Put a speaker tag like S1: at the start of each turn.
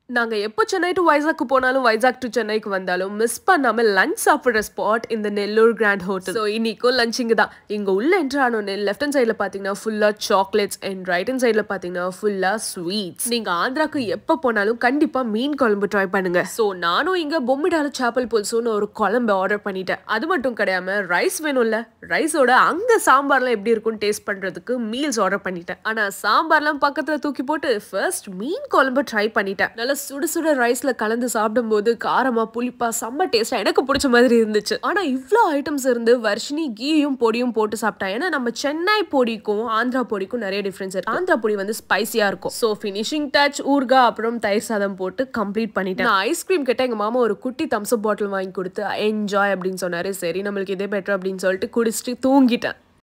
S1: நாங்க எப்போ சென்னை டு வைசாக் போனாலும் வைசாக் டு சென்னைக்கு வந்தாலும் மிஸ் பண்ணாம லஞ்ச் சாப்பிடுற ஸ்பாட் இந்த நெல்லூர் கிராண்ட் ஹோட்டல் ஸோ இன்னைக்கும் லஞ்ச் இங்க தான் இங்க உள்ள என்ட்ரு ஆனோன்னு லெஃப்ட் ஹேண்ட் சைடில் பார்த்தீங்கன்னா ஃபுல்லா சாக்லேட்ஸ் அண்ட் ரைட் ஹேண்ட் சைடில் பார்த்தீங்கன்னா ஃபுல்லா ஸ்வீட்ஸ் நீங்க ஆந்திராக்கு எப்போ போனாலும் கண்டிப்பா மீன் குழம்பு ட்ரை பண்ணுங்க ஸோ நானும் இங்க பொம்மிடால சாப்பல் புல்சோன்னு ஒரு குழம்பு ஆர்டர் பண்ணிட்டேன் அது மட்டும் கிடையாம ரைஸ் வேணும்ல ரைஸோட அங்க சாம்பார்லாம் எப்படி இருக்கும்னு டேஸ்ட் பண்றதுக்கு மீல்ஸ் ஆர்டர் பண்ணிட்டேன் ஆனா சாம்பார்லாம் பக்கத்துல தூக்கி போட்டு ஃபர்ஸ்ட் மீன் குழம்பு ட்ரை பண்ணிட்டேன் நல்லா சுட சுட ரைஸ்ல கலந்து சாப்பிடும்போது காரமா புளிப்பா செம்ம டேஸ்டா எனக்கு பிடிச்ச மாதிரி இருந்துச்சு ஆனா இவ்ளோ ஐட்டம்ஸ் இருந்து வர்ஷினி கீயும் பொடியும் போட்டு சாப்பிட்டா ஏன்னா நம்ம சென்னை பொடிக்கும் ஆந்திரா பொடிக்கும் நிறைய டிஃபரன்ஸ் இருக்கு ஆந்திரா பொடி வந்து ஸ்பைசியா இருக்கும் ஸோ ஃபினிஷிங் டச் ஊர்கா அப்புறம் தயிர் சாதம் போட்டு கம்ப்ளீட் பண்ணிட்டேன் நான் ஐஸ்கிரீம் கிட்ட எங்க மாமா ஒரு குட்டி தம்ஸ் பாட்டில் வாங்கி கொடுத்து என்ஜாய் அப்படின்னு சொன்னாரு சரி நம்மளுக்கு இதே பெட்டர் அப்படின்னு சொல்லிட்டு குடிச்சிட்டு தூங்கிட்டேன்